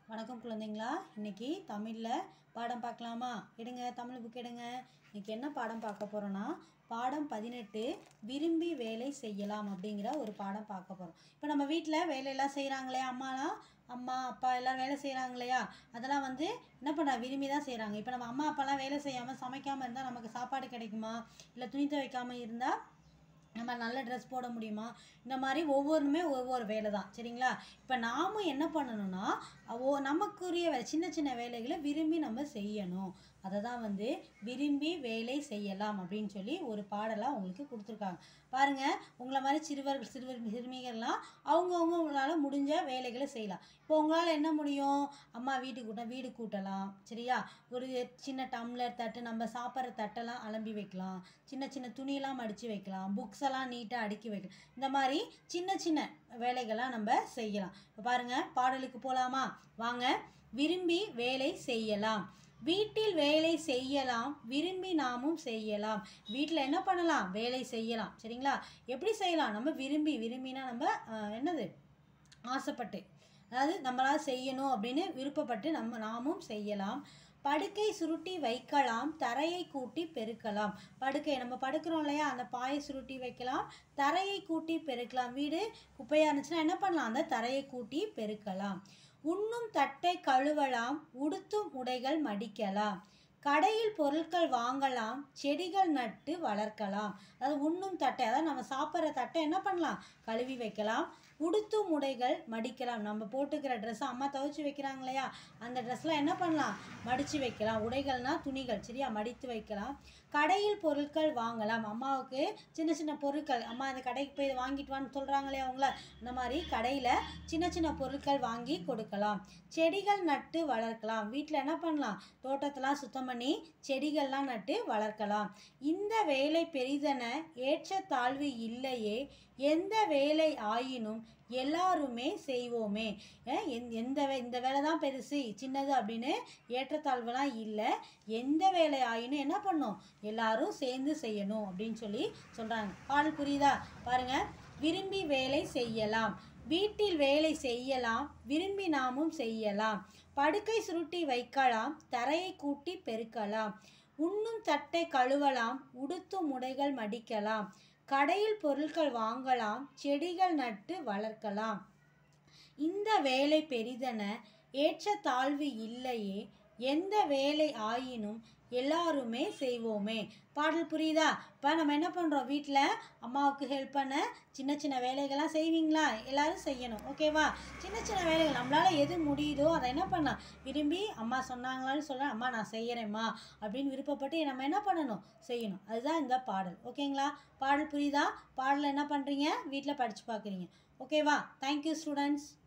வணக்கம் குழந்தைங்களா இன்னைக்கு தமிழில் பாடம் பார்க்கலாமா எடுங்க தமிழ் புக் எடுங்க இன்னைக்கு என்ன பாடம் பார்க்க போகிறோன்னா பாடம் பதினெட்டு விரும்பி வேலை செய்யலாம் அப்படிங்கிற ஒரு பாடம் பார்க்க போகிறோம் இப்போ நம்ம வீட்டில் வேலையெல்லாம் செய்கிறாங்களே அம்மாலாம் அம்மா அப்பா எல்லாம் வேலை செய்கிறாங்க இல்லையா அதெல்லாம் வந்து என்ன பண்ண விரும்பி தான் செய்கிறாங்க இப்போ நம்ம அம்மா அப்பாலாம் வேலை செய்யாமல் சமைக்காமல் இருந்தால் நமக்கு சாப்பாடு கிடைக்குமா இல்லை துணி துவைக்காமல் இருந்தால் நம்ம நல்ல ட்ரெஸ் போட முடியுமா இந்த மாதிரி ஒவ்வொன்றுமே ஒவ்வொரு வேலை தான் சரிங்களா இப்போ நாமும் என்ன பண்ணணும்னா ஓ நமக்குரிய வே சின்ன சின்ன வேலைகளை விரும்பி நம்ம செய்யணும் அதை தான் வந்து விரும்பி வேலை செய்யலாம் அப்படின்னு சொல்லி ஒரு பாடலாக உங்களுக்கு கொடுத்துருக்காங்க பாருங்கள் உங்களை மாதிரி சிறுவர் சிறுவர் சிறுமிகள்லாம் அவங்கவுங்களால முடிஞ்ச வேலைகளை செய்யலாம் இப்போ உங்களால் என்ன முடியும் அம்மா வீட்டுக்கு கூட்ட வீடு கூட்டலாம் சரியா ஒரு சின்ன டம்ளர் தட்டு நம்ம சாப்பிட்ற தட்டெல்லாம் அலம்பி வைக்கலாம் சின்ன சின்ன துணியெல்லாம் மடித்து வைக்கலாம் புக்ஸ் எல்லாம் நீட்டாக அடுக்கி வைக்கலாம் இந்த மாதிரி சின்ன சின்ன வேலைகள்லாம் நம்ம செய்யலாம் இப்போ பாருங்கள் பாடலுக்கு போகலாமா வாங்க விரும்பி வேலை செய்யலாம் வீட்டில் வேலை செய்யலாம் விரும்பி நாமும் செய்யலாம் வீட்டில் என்ன பண்ணலாம் வேலை செய்யலாம் சரிங்களா எப்படி செய்யலாம் நம்ம விரும்பி விரும்பினா நம்ம ஆஹ், என்னது ஆசைப்பட்டு அதாவது நம்மளால் செய்யணும் அப்படின்னு விருப்பப்பட்டு நம்ம நாமும் செய்யலாம் படுக்கை சுருட்டி வைக்கலாம் தரையை கூட்டி பெருக்கலாம் படுக்கை நம்ம படுக்கிறோம் இல்லையா அந்த பாயை சுருட்டி வைக்கலாம் தரையை கூட்டி பெருக்கலாம் வீடு குப்பையாக இருந்துச்சுன்னா என்ன பண்ணலாம் அந்த தரையை கூட்டி பெருக்கலாம் உண்ணும் தட்டை கழுவலாம் உடுத்தும் உடைகள் மடிக்கலாம் கடையில் பொருட்கள் வாங்கலாம் செடிகள் நட்டு வளர்க்கலாம் அதாவது உண்ணும் தட்டை அதாவது நம்ம சாப்பிட்ற தட்டை என்ன பண்ணலாம் கழுவி வைக்கலாம் உடுத்தும் உடைகள் மடிக்கலாம் நம்ம போட்டுக்கிற ட்ரெஸ்ஸை அம்மா துவைச்சி வைக்கிறாங்க இல்லையா அந்த ட்ரெஸ்லாம் என்ன பண்ணலாம் மடித்து வைக்கலாம் உடைகள்னா துணிகள் சரியா மடித்து வைக்கலாம் கடையில் பொருட்கள் வாங்கலாம் அம்மாவுக்கு சின்ன சின்ன பொருட்கள் அம்மா அந்த கடைக்கு போய் இதை வாங்கிட்டு வான்னு சொல்கிறாங்க இல்லையா அவங்கள அந்த மாதிரி கடையில் சின்ன சின்ன பொருட்கள் வாங்கி கொடுக்கலாம் செடிகள் நட்டு வளர்க்கலாம் வீட்டில் என்ன பண்ணலாம் தோட்டத்தெல்லாம் சுத்தம் பண்ணி செடிகள்லாம் நட்டு வளர்க்கலாம் இந்த வேலை பெரிதென ஏற்ற தாழ்வு இல்லையே எந்த வேலை ஆயினும் எல்லாருமே செய்வோமே அஹ் எந்- எந்த வே இந்த வேலை தான் பெருசு சின்னது அப்படின்னு ஏற்றத்தாழ்வுலாம் இல்லை எந்த வேலை ஆயினும் என்ன பண்ணும் எல்லாரும் சேர்ந்து செய்யணும் அப்படின்னு சொல்லி சொல்கிறாங்க பாடல் புரியுதா பாருங்க விரும்பி வேலை செய்யலாம் வீட்டில் வேலை செய்யலாம் விரும்பி நாமும் செய்யலாம் படுக்கை சுருட்டி வைக்கலாம் தரையை கூட்டி பெருக்கலாம் உண்ணும் தட்டை கழுவலாம் உடுத்தும் உடைகள் மடிக்கலாம் கடையில் பொருட்கள் வாங்கலாம் செடிகள் நட்டு வளர்க்கலாம் இந்த வேலை பெரிதென ஏற்ற தாழ்வு இல்லையே எந்த வேலை ஆயினும் எல்லாருமே செய்வோமே பாடல் புரியுதா இப்போ நம்ம என்ன பண்ணுறோம் வீட்டில் அம்மாவுக்கு ஹெல்ப் பண்ண சின்ன சின்ன வேலைகள்லாம் செய்வீங்களா எல்லாரும் செய்யணும் ஓகேவா சின்ன சின்ன வேலைகள் நம்மளால் எது முடியுதோ அதை என்ன பண்ணலாம் விரும்பி அம்மா சொன்னாங்களான்னு சொல்ல அம்மா நான் செய்கிறேம்மா அப்படின்னு விருப்பப்பட்டு நம்ம என்ன பண்ணணும் செய்யணும் அதுதான் இந்த பாடல் ஓகேங்களா பாடல் புரியுதா பாடல் என்ன பண்ணுறீங்க வீட்டில் படித்து பார்க்குறீங்க ஓகேவா தேங்க்யூ ஸ்டூடெண்ட்ஸ்